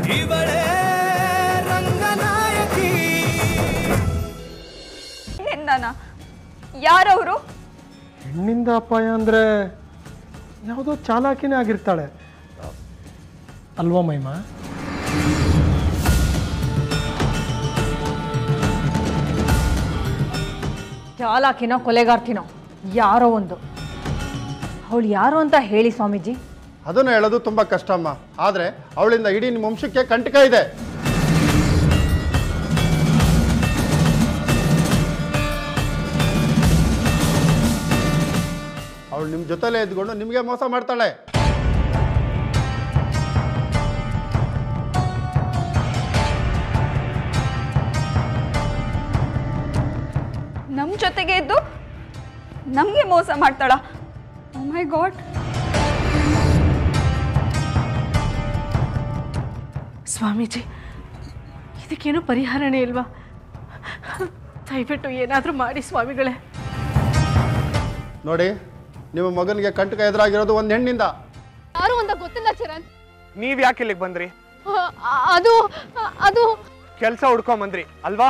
ಇವಳೇ ರಂಗನಾಯಕಿ ನಿಂದನ ಯಾರವರು ಹೆಣ್ಣಿಂದ ಅಪಾಯ ಅಂದರೆ ಯಾವುದೋ ಚಾಲಾಕಿನೇ ಆಗಿರ್ತಾಳೆ ಅಲ್ವಾ ಮಹಿಮಾ ಚಾಲಾಕಿನೋ ಕೊಲೆಗಾರ್ತಿನೋ ಯಾರೋ ಒಂದು ಅವಳು ಯಾರು ಅಂತ ಹೇಳಿ ಸ್ವಾಮೀಜಿ ಅದನ್ನು ಹೇಳೋದು ತುಂಬ ಕಷ್ಟ ಅಮ್ಮ ಆದರೆ ಅವಳಿಂದ ಇಡೀ ನಿಮ್ಮ ವಂಶಕ್ಕೆ ಕಂಟಕ ಇದೆ ಅವಳು ನಿಮ್ಮ ಜೊತೆಲೇ ಇದ್ಕೊಂಡು ನಿಮಗೆ ಮೋಸ ಮಾಡ್ತಾಳೆ ನಮ್ಮ ಜೊತೆಗೆ ಇದ್ದು ನಮಗೆ ಮೋಸ ಮಾಡ್ತಾಳ ಮೈ ಗಾಡ್ ಸ್ವಾಮೀಜಿ ಇದಕ್ಕೇನು ಪರಿಹಾರನೇ ಇಲ್ವಾ ದಯವಿಟ್ಟು ಏನಾದರೂ ಮಾಡಿ ಸ್ವಾಮಿಗಳೇ ನೋಡಿ ನಿಮ್ಮ ಮಗನಿಗೆ ಕಂಟಕ ಎದುರಾಗಿರೋದು ಒಂದು ಹೆಣ್ಣಿಂದ ಯಾರು ಅಂತ ಗೊತ್ತಿಲ್ಲ ಚರಣ್ ನೀವ್ ಯಾಕೆ ಇಲ್ಲಿಗೆ ಬಂದ್ರಿ ಆ, ಅದು ಅದು ಕೆಲಸ ಹುಡ್ಕೊಂಡ್ ಬಂದ್ರಿ ಅಲ್ವಾ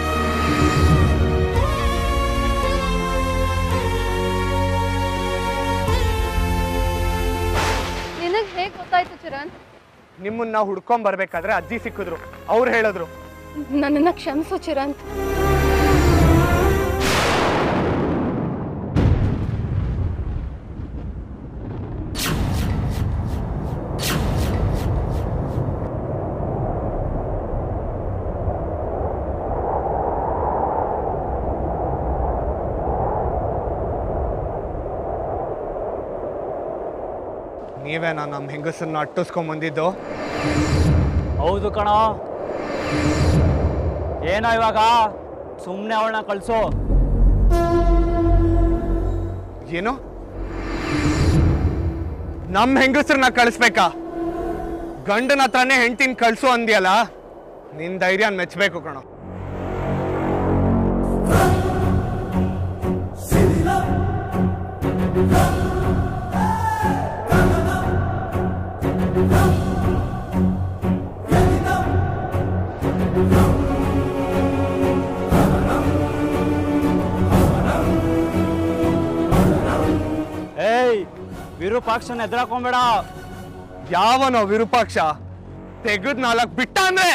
ನಿನಗೆ ಹೇಗೆ ಗೊತ್ತಾಯ್ತು ಚರಣ್ ನಿಮ್ಮನ್ನ ಹುಡ್ಕೊಂಡ್ ಬರ್ಬೇಕಾದ್ರೆ ಅಜ್ಜಿ ಸಿಕ್ಕಿದ್ರು ಅವ್ರು ಹೇಳಿದ್ರು ನನ್ನನ್ನು ಕ್ಷಮಿಸು ಚಿರಂತ್ ನೀವೇನಾ ನಮ್ಮ ಹೆಂಗಸನ್ನ ಅಟ್ಟಿಸ್ಕೊಂಡ್ ಬಂದಿದ್ದು ಹೌದು ಕಣೋ ಏನೋ ಇವಾಗ ಸುಮ್ಮನೆ ಅವಳನ್ನ ಕಳ್ಸು ಏನು ನಮ್ಮ ಹೆಂಗಸ್ರನ್ನ ಕಳಿಸ್ಬೇಕಾ ಗಂಡನ ಹತ್ರನೇ ಹೆಂಡ್ತಿನ ಕಳ್ಸು ಅಂದ್ಯಲ್ಲ ನಿನ್ ಧೈರ್ಯ ಮೆಚ್ಚಬೇಕು ಕಣೋ ಏಯ್ ವಿರೂಪಾಕ್ಷನ ಎದುರಾಕೊಂಬೇಡ ಯಾವನೋ ವಿರೂಪಾಕ್ಷ ತೆಗೆದ್ ನಾಲ್ಕು ಬಿಟ್ಟ ಅಂದ್ರೆ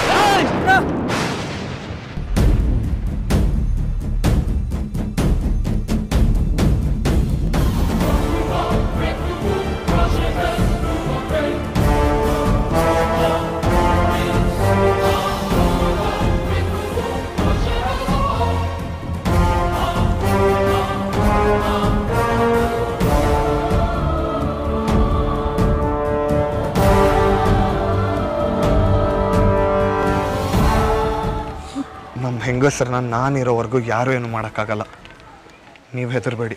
ನಮ್ಮ ಹೆಂಗಸ್ರನ್ನ ನಾನಿರೋವರೆಗೂ ಯಾರು ಏನು ಮಾಡೋಕ್ಕಾಗಲ್ಲ ನೀವು ಹೆದರ್ಬೇಡಿ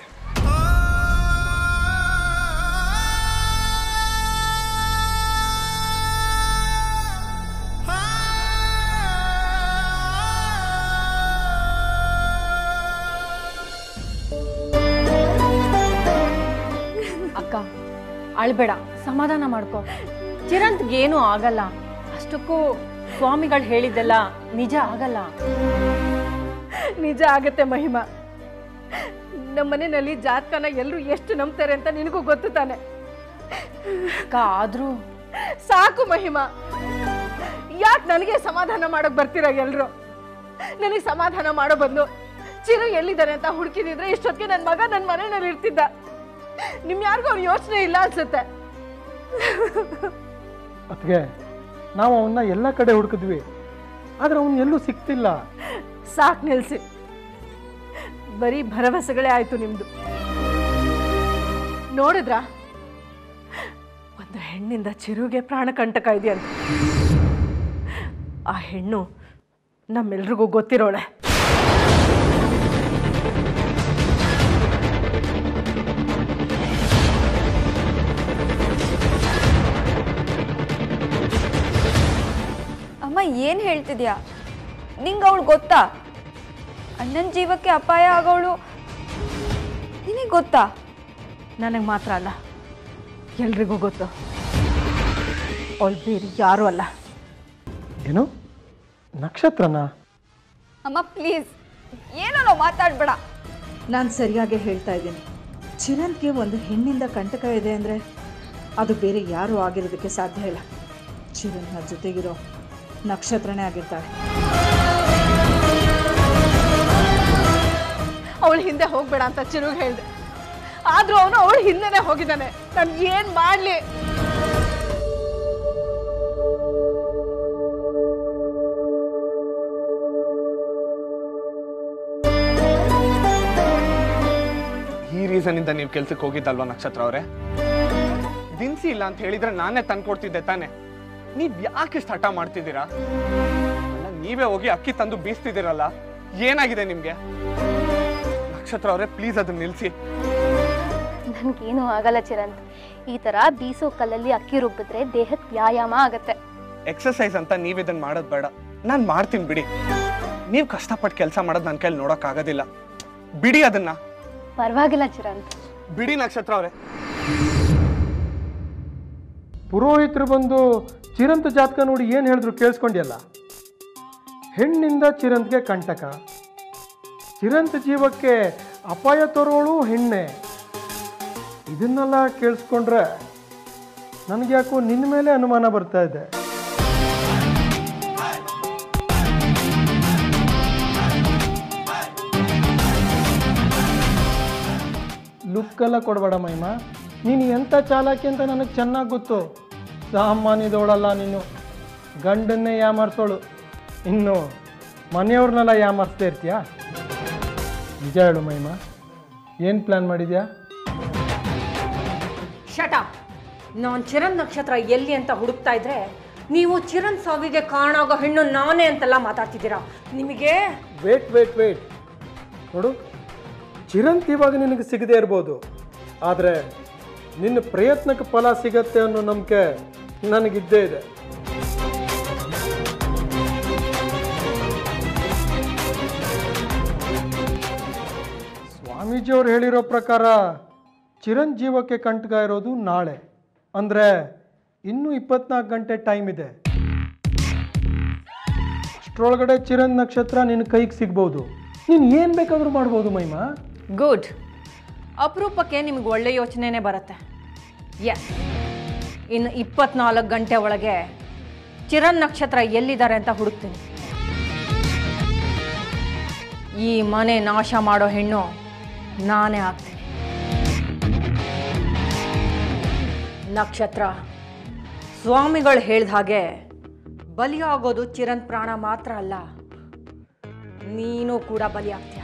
ಅಕ್ಕ ಅಳ್ಬೇಡ ಸಮಾಧಾನ ಮಾಡ್ಕೊ ಚಿರಂತ್ಗೆ ಏನೂ ಆಗಲ್ಲ ಅಷ್ಟಕ್ಕೂ ಸ್ವಾಮಿಗಳು ಹೇಳಿದ್ದೆಲ್ಲ ನಿಜ ಆಗಲ್ಲ ನಿಜ ಆಗತ್ತೆ ಮಹಿಮಾ ನಮ್ಮ ಮನೆಯಲ್ಲಿ ಜಾತಕನ ಎಲ್ಲರೂ ಎಷ್ಟು ನಂಬ್ತಾರೆ ಅಂತ ನಿನಗೂ ಗೊತ್ತು ತಾನೆ ಅಕ್ಕ ಆದ್ರೂ ಸಾಕು ಮಹಿಮಾ ಯಾಕೆ ನನಗೆ ಸಮಾಧಾನ ಮಾಡೋಕ್ ಬರ್ತೀರಾ ಎಲ್ರು ನನಗೆ ಸಮಾಧಾನ ಮಾಡೋ ಬದಲು ಚಿರು ಎಲ್ಲಿದ್ದಾನೆ ಅಂತ ಹುಡುಕಿದಿದ್ರೆ ಇಷ್ಟೊತ್ತಿಗೆ ನನ್ನ ಮಗ ನನ್ನ ಮನೆಯಲ್ಲಿ ಇರ್ತಿದ್ದ ನಿಮ್ ಯಾರಿಗೂ ಅವ್ನ ಯೋಚನೆ ಇಲ್ಲ ಅನ್ಸುತ್ತೆ ಅದಕ್ಕೆ ನಾವು ಅವನ್ನ ಎಲ್ಲ ಕಡೆ ಹುಡುಕಿದ್ವಿ ಆದರೆ ಅವನು ಎಲ್ಲೂ ಸಿಗ್ತಿಲ್ಲ ಸಾಕ್ ನಿಲ್ಸಿ ಬರೀ ಭರವಸೆಗಳೇ ಆಯ್ತು ನಿಮ್ದು ನೋಡಿದ್ರಾ ಒಂದು ಹೆಣ್ಣಿಂದ ಚಿರುಗೆ ಪ್ರಾಣ ಕಂಟಕ ಇದೆಯಂತ ಆ ಹೆಣ್ಣು ನಮ್ಮೆಲ್ರಿಗೂ ಗೊತ್ತಿರೋಳೆ ಅಮ್ಮ ಏನು ಹೇಳ್ತಿದ್ಯಾ ನಿಂಗೆ ಅವಳು ಗೊತ್ತಾ ಅಣ್ಣನ ಜೀವಕ್ಕೆ ಅಪಾಯ ಆಗೋಳು ನಿನಗೆ ಗೊತ್ತಾ ನನಗೆ ಮಾತ್ರ ಅಲ್ಲ ಎಲ್ರಿಗೂ ಗೊತ್ತು ಅವಳು ಬೇರೆ ಯಾರೂ ಅಲ್ಲ ಏನು ನಕ್ಷತ್ರನಾ ಅಮ್ಮ ಪ್ಲೀಸ್ ಏನೋ ಮಾತಾಡ್ಬೇಡ ನಾನು ಸರಿಯಾಗಿ ಹೇಳ್ತಾ ಇದ್ದೀನಿ ಚಿರಂತ್ಗೆ ಒಂದು ಹೆಣ್ಣಿಂದ ಕಂಟಕ ಇದೆ ಅಂದರೆ ಅದು ಬೇರೆ ಯಾರೂ ಆಗಿರೋದಕ್ಕೆ ಸಾಧ್ಯ ಇಲ್ಲ ಚಿರಂತ್ನ ಜೊತೆಗಿರೋ ನಕ್ಷತ್ರನೇ ಆಗಿರ್ತಾಳೆ ಅವಳ ಹಿಂದೆ ಹೋಗ್ಬೇಡ ಅಂತ ಚಿರುಗ್ ಹೇಳ್ದೆ ಆದ್ರೂ ಅವನು ಅವಳ ಹಿಂದೆನೆ ಹೋಗಿದ್ದಾನೆ ನಾನು ಏನ್ ಮಾಡ್ಲಿ ಈ ರೀಸನ್ ಇಂದ ನೀವು ಕೆಲ್ಸಕ್ಕೆ ಹೋಗಿದ್ದಲ್ವಾ ನಕ್ಷತ್ರ ಅವರೇ ದಿನಸಿ ಇಲ್ಲ ಅಂತ ಹೇಳಿದ್ರೆ ನಾನೇ ತಂದ್ಕೊಡ್ತಿದ್ದೆ ತಾನೆ ನೀವ್ ಯಾಕೆ ಇಷ್ಟು ಹಠ ಮಾಡ್ತಿದ್ದೀರಾ ಅಲ್ಲ ನೀವೇ ಹೋಗಿ ಅಕ್ಕಿ ತಂದು ಬೀಸ್ತಿದ್ದೀರಲ್ಲ ಏನಾಗಿದೆ ನಿಮ್ಗೆ ನಕ್ಷತ್ರ ಅವರೇ ಪ್ಲೀಸ್ ಅದನ್ನ ನಿಲ್ಸಿ ನನ್ಗೇನು ಆಗಲ್ಲ ಚಿರಂತ್ ಈ ತರ ಬೀಸೋ ಕಲ್ಲಲ್ಲಿ ಅಕ್ಕಿ ರುಬ್ಬಿದ್ರೆ ದೇಹಕ್ಕೆ ವ್ಯಾಯಾಮ ಆಗತ್ತೆ ಎಕ್ಸರ್ಸೈಸ್ ಅಂತ ನೀವ್ ಇದನ್ನ ಮಾಡೋದ್ ಬೇಡ ನಾನ್ ಮಾಡ್ತೀನಿ ಬಿಡಿ ನೀವ್ ಕಷ್ಟಪಟ್ಟು ಕೆಲಸ ಮಾಡೋದ್ ನನ್ನ ಕೈಲಿ ನೋಡಕ್ ಆಗೋದಿಲ್ಲ ಬಿಡಿ ಅದನ್ನ ಪರವಾಗಿಲ್ಲ ಚಿರಂತ್ ಬಿಡಿ ನಕ್ಷತ್ರ ಅವರೇ ಪುರೋಹಿತರು ಬಂದು ಚಿರಂತ ಜಾತಕ ನೋಡಿ ಏನು ಹೇಳಿದ್ರು ಕೇಳಿಸ್ಕೊಂಡಿಯಲ್ಲ ಹೆಣ್ಣಿಂದ ಚಿರಂತ್ಗೆ ಕಂಟಕ ಚಿರಂತ ಜೀವಕ್ಕೆ ಅಪಾಯ ತೋರೋಳು ಹೆಣ್ಣೆ ಇದನ್ನೆಲ್ಲ ಕೇಳಿಸ್ಕೊಂಡ್ರೆ ನನಗೆ ಯಾಕೋ ನಿನ್ನ ಮೇಲೆ ಅನುಮಾನ ಬರ್ತಾ ಇದೆ ಲುಕ್ಕೆಲ್ಲ ಕೊಡಬೇಡ ಮಹಿಮಾ ನೀನು ಎಂಥ ಚಾಲಾಕಿ ಅಂತ ನನಗೆ ಚೆನ್ನಾಗಿ ಗೊತ್ತು ಸಾಮಾನ್ಯದವಳಲ್ಲ ನೀನು ಗಂಡನ್ನೇ ಯಾಮಾರ್ಸೋಳು ಇನ್ನು ಮನೆಯವ್ರನ್ನೆಲ್ಲ ಯಾಮಾರಿಸ್ತಾ ಇರ್ತೀಯಾ ನಿಜ ಹೇಳು ಮಹಿಮಾ ಏನು ಪ್ಲ್ಯಾನ್ ಮಾಡಿದ್ಯಾ ಶಟ ನಾನು ಚಿರಣ್ ನಕ್ಷತ್ರ ಎಲ್ಲಿ ಅಂತ ಹುಡುಕ್ತಾ ಇದ್ರೆ ನೀವು ಚಿರಣ್ ಸಾವಿಗೆ ಕಾರಣ ಆಗೋ ಹೆಣ್ಣು ನಾನೇ ಅಂತೆಲ್ಲ ಮಾತಾಡ್ತಿದ್ದೀರಾ ನಿಮಗೆ ವೇಟ್ ವೇಟ್ ವೇಟ್ ನೋಡು ಚಿರಂತ್ ಇವಾಗ ನಿನಗೆ ಸಿಗದೇ ಇರ್ಬೋದು ಆದರೆ ನಿನ್ನ ಪ್ರಯತ್ನಕ್ಕೆ ಫಲ ಸಿಗತ್ತೆ ಅನ್ನೋ ನಂಬಿಕೆ ನನಗಿದ್ದೇ ಇದೆ ಸ್ವಾಮೀಜಿಯವ್ರು ಹೇಳಿರೋ ಪ್ರಕಾರ ಚಿರಂಜೀವಕ್ಕೆ ಕಂಟಕ ಇರೋದು ನಾಳೆ ಅಂದರೆ ಇನ್ನೂ ಇಪ್ಪತ್ನಾಲ್ಕು ಗಂಟೆ ಟೈಮ್ ಇದೆ ಅಷ್ಟರೊಳಗಡೆ ಚಿರಂದ್ ನಕ್ಷತ್ರ ನಿನ್ನ ಕೈಗೆ ಸಿಗ್ಬೋದು ನೀನು ಏನು ಬೇಕಾದರೂ ಮಾಡ್ಬೋದು ಮಹಿಮಾ ಗುಡ್ ಅಪರೂಪಕ್ಕೆ ನಿಮ್ಗೆ ಒಳ್ಳೆ ಯೋಚನೆನೇ ಬರುತ್ತೆ ಎಸ್ ಇನ್ನು ಇಪ್ಪತ್ನಾಲ್ಕು ಗಂಟೆ ಒಳಗೆ ಚಿರಣ್ ನಕ್ಷತ್ರ ಎಲ್ಲಿದ್ದಾರೆ ಅಂತ ಹುಡುಕ್ತೀನಿ ಈ ಮನೆ ನಾಶ ಮಾಡೋ ಹೆಣ್ಣು ನಾನೇ ಆಗ್ತೀನಿ ನಕ್ಷತ್ರ ಸ್ವಾಮಿಗಳು ಹೇಳ್ದ ಹಾಗೆ ಬಲಿಯಾಗೋದು ಚಿರಣ್ ಪ್ರಾಣ ಮಾತ್ರ ಅಲ್ಲ ನೀನು ಕೂಡ ಬಲಿಯಾಗ್ತೀಯ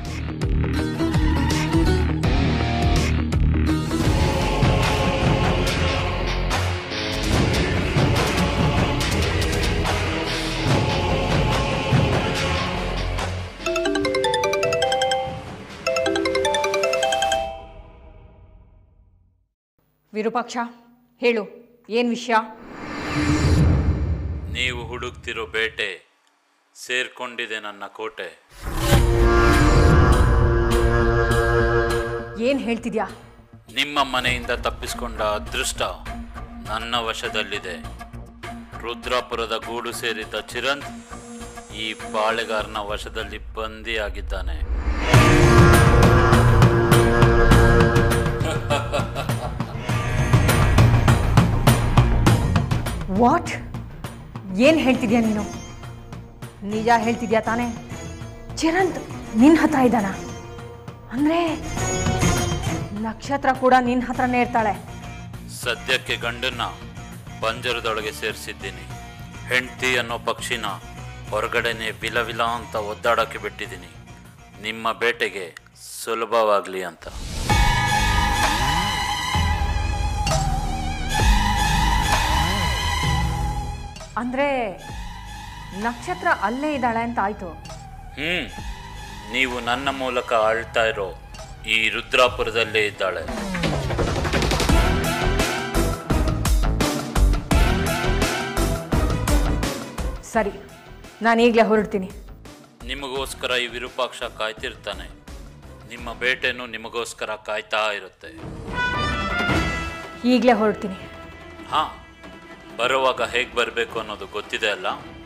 ವಿರೂಪಾಕ್ಷ ಹೇಳು ಏನು ವಿಷಯ ನೀವು ಹುಡುಕ್ತಿರೋ ಬೇಟೆ ಸೇರ್ಕೊಂಡಿದೆ ನನ್ನ ಕೋಟೆ ಏನು ಹೇಳ್ತಿದ್ಯಾ ನಿಮ್ಮ ಮನೆಯಿಂದ ತಪ್ಪಿಸಿಕೊಂಡ ಅದೃಷ್ಟ ನನ್ನ ವಶದಲ್ಲಿದೆ ರುದ್ರಾಪುರದ ಗೂಡು ಸೇರಿದ್ದ ಚಿರಂತ್ ಈ ಬಾಳೆಗಾರನ ವಶದಲ್ಲಿ ಬಂದಿಯಾಗಿದ್ದಾನೆ ವಾಟ್ ಏನು ಹೇಳ್ತಿದ್ಯಾ ನೀನು ನಿಜ ಹೇಳ್ತಿದ್ಯಾ ತಾನೇ ಚಿರಂತ್ ನಿನ್ನ ಹತ್ರ ಇದ್ದಾನ ಅಂದರೆ ನಕ್ಷತ್ರ ಕೂಡ ನಿನ್ನ ಹತ್ರನೇ ಇರ್ತಾಳೆ ಸದ್ಯಕ್ಕೆ ಗಂಡನ್ನ ಪಂಜರದೊಳಗೆ ಸೇರಿಸಿದ್ದೀನಿ ಹೆಂಡ್ತಿ ಅನ್ನೋ ಪಕ್ಷಿನ ಹೊರಗಡೆನೆ ವಿಲ ವಿಲ ಅಂತ ಒದ್ದಾಡಕ್ಕೆ ಬಿಟ್ಟಿದ್ದೀನಿ ನಿಮ್ಮ ಬೇಟೆಗೆ ಸುಲಭವಾಗಲಿ ಅಂತ ಅಂದರೆ ನಕ್ಷತ್ರ ಅಲ್ಲೇ ಇದ್ದಾಳೆ ಅಂತ ಆಯಿತು ಹ್ಮ್ ನೀವು ನನ್ನ ಮೂಲಕ ಆಳ್ತಾ ಇರೋ ಈ ರುದ್ರಾಪುರದಲ್ಲೇ ಇದ್ದಾಳೆ ಸರಿ ನಾನು ಈಗಲೇ ಹೊರಡ್ತೀನಿ ನಿಮಗೋಸ್ಕರ ಈ ವಿರೂಪಾಕ್ಷ ಕಾಯ್ತಿರ್ತಾನೆ ನಿಮ್ಮ ಬೇಟೆನೂ ನಿಮಗೋಸ್ಕರ ಕಾಯ್ತಾ ಇರುತ್ತೆ ಈಗಲೇ ಹೊರಡ್ತೀನಿ ಹಾ ಬರುವಾಗ ಹೇಗೆ ಬರಬೇಕು ಅನ್ನೋದು ಗೊತ್ತಿದೆ ಅಲ್ಲ